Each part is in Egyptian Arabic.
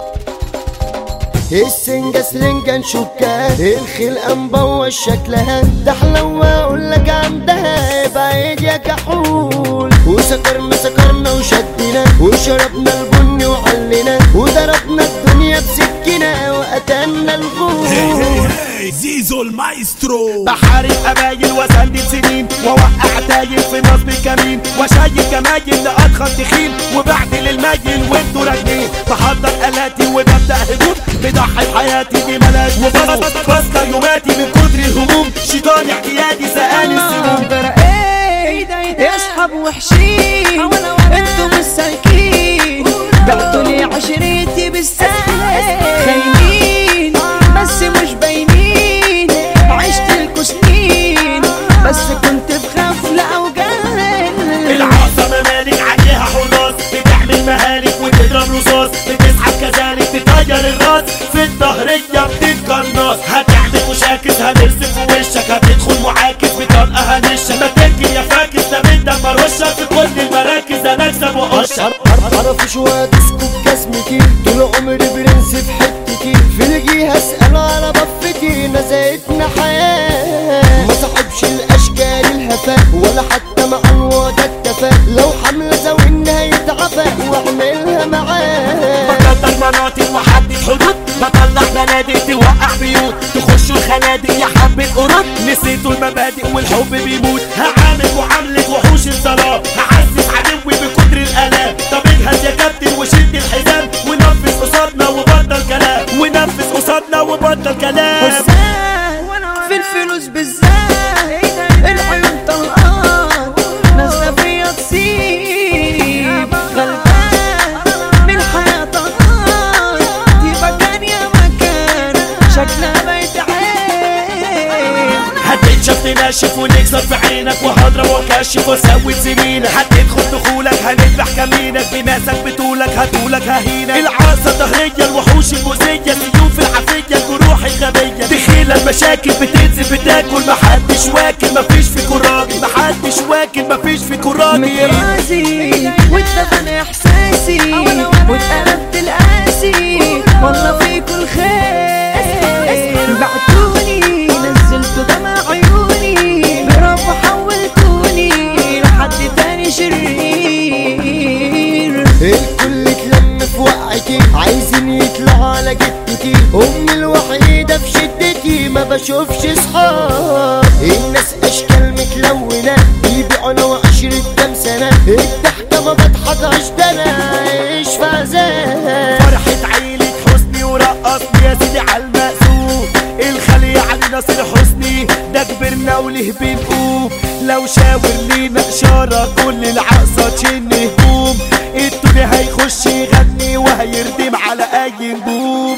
السنجة سلنجة نشكها الخلقة مبوش شكلها تحلى واقول لك عندها بعيد يا كحول وسكرنا سكرنا وشدنا وشربنا البن وعلنا وضربنا الدنيا بسكينة وقتلنا الغول هي زيزو المايسترو بحارب قبايل واسندل سنين واوقع تايل في نصب كمين واشيل جمايل لأضخم تخين وبعدل المايل وانتوا راكبين بحضر الاتي وببدا هجوم بضحي بحياتي دي ملاش وبص بص يوماتي من كتر الهموم شيطان اعتيادي سقاني السموم ايه اصحاب وحشين انتم السالكين بعتوا لي عشرتي بالسهل خاينين بس مش باينين عشت لكوا سنين بس كنت في غفلة او جهل العاصمة مالك عليها حراس بتعمل مهالك وتضرب رصاص بتسحب كذلك تطير الراس في الظهرية بتتقناص هتعمل مشاكس هنرسم في وشك هتدخل معاكس بطلقة هنشك ما تركن يا فاكس ده من دم رشك في كل المراكز انا اكسب واقشر عرف شو هتسكت جسمتي طول عمري برنس في حتتي في الجهة اسأل على بفتي نزعتنا حياة ما صاحبش الاشكال الهفا ولا حتى مع الواد اكتفى لو حملة زاوينها يتعفى واعملها معاه بقدر مناطق وحدد حدود بطلع بنادق توقع بيوت تخشوا الخنادق يا حبة قرود نسيتوا المبادئ والحب بيموت هعامل معاملة وحوش الظلام هحسس عدوي بكتر الآلام طب اجهز يا كابتن وشد الحزام ونفذ قصادنا وبطل كلام ونفذ قصادنا وبطل كلام حسان في الفلوس بالذات العيون طلقات نازلة فيا تصيب غلبان من الحياة طلقات دي مكان يا مكان شكلها بيت عين هتتشاف تناشف ونكسر في عينك وهضرب واكشف واسوي زميلك هتدخل دخولك هنذبح كمينك بناسك بطولك هتقولك ههينك العاصة ظهرية الوحوش المؤذية سيوف العافية الجروح الغبية دخيلة المشاكل بتنزل بتاكل محدش واكل مفيش فيكوا راجل محدش واكل مفيش فيكوا راجل مترازي واتدفن احساسي واتقلبت القاسي والله فيكوا الخير بعتوني نزلتوا دمع عيوني برافو حولتوني لحد تاني شرير الكل اتلم في وقعتي عايزين يطلعوا على جدتي امي الوحيدة في شدتي ما بشوفش صحاب الناس اشكال متلونة بيبيعوا انا وعشرة كام سنة الضحكة ما بضحكش ده انا عايش في عذاب فرحة عيلة حسني ورقصني يا سيدي على المقسوم الخلي علي ناصر حسني ده كبرنا وله بنقوم لو شاور لينا اشارة كل العقصة تشن هجوم التوبي هيخش يغني وهيردم على اي نجوم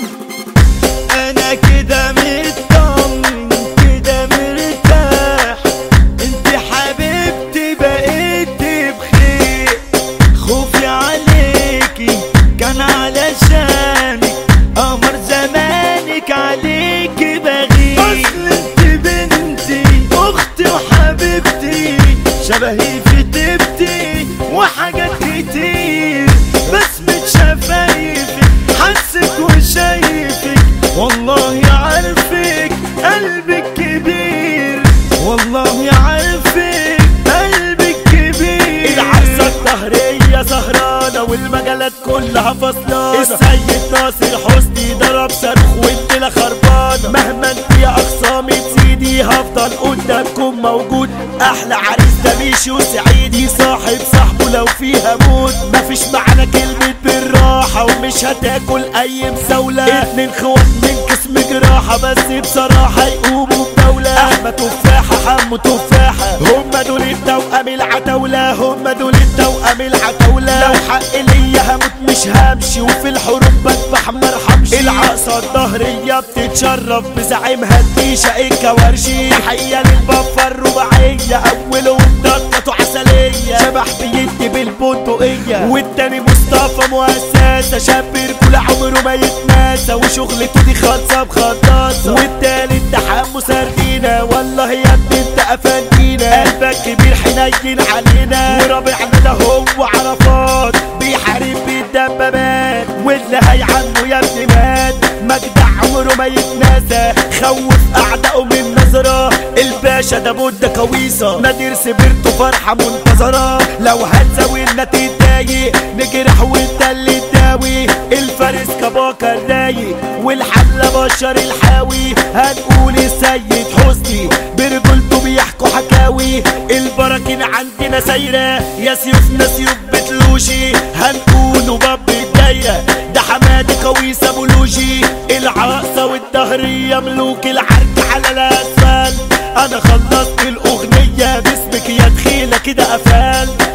انا كده مطمن كده مرتاح انت حبيبتي بقيت بخير خوفي عليكي كان علشانك قمر زمانك عليكي بغير اصل انت بنتي اختي وحبيبتي شبهي في تبتي وحاجات كتير بسمة شفايفك حسك وشايفك والله عارفك قلبك كبير والله عارفك قلبك كبير العرسة الظهرية سهرانة والمجالات كلها فصلانة السيد ناصر حسني ضرب صاروخ والدنيا خربانة مهما انت يا اخصامي تزيدي هفضل قدامكم موجود احلى عريس ده ميشي وسعيدي صاحب صاحبه لو فيها موت مفيش معنى كلمة بالراحة ومش هتاكل اي مساولة اتنين خوات من قسم جراحة بس بصراحة يقوموا بدولة احمد تفاحة حمو تفاحة هما دول التوأم العتاولة هما دول التوأم العتاولة لو حق ليا هموت مش همشي وفي الحروب بذبح مرحمش العقصة الظهرية بتتشرف بزعيمها الديشة الكوارشي تحية للبفة الرباعية أولهم ضغطته عسلية شبح بيدي بالبندقية والتاني مصطفى مؤسسة شاب رجولة عمره ما يتناسى وشغلته دي خالصة بخلاصة والتالت ده حمو سردينة والله يا ابني انت افندينا قلبك كبير حنين علينا ورابعنا ده هو عرفات بيحارب بالدبابات واللي لهي عنه يا ابني مات مجدع عمره ما يتناسى خوف اعدائه من نظرة الباشا ده بودة كويسة نادر سبرته فرحة منتظرة لو هتساوي لنا تتضايق نجرح وانت اللي تداوي الفارس كباكر رايق والحملة بشر الحاوي هنقول السيد حسني برجولته بيحكوا حكاوي البراكين عندنا سايرة يا سيوفنا سيوف بتلوشي هنقوله باب الدايرة ده حمادي كويس ابو لوجي العاصة والدهرية ملوك العرك على الاسفل انا خلصت الاغنية باسمك يا دخيلة كده قفال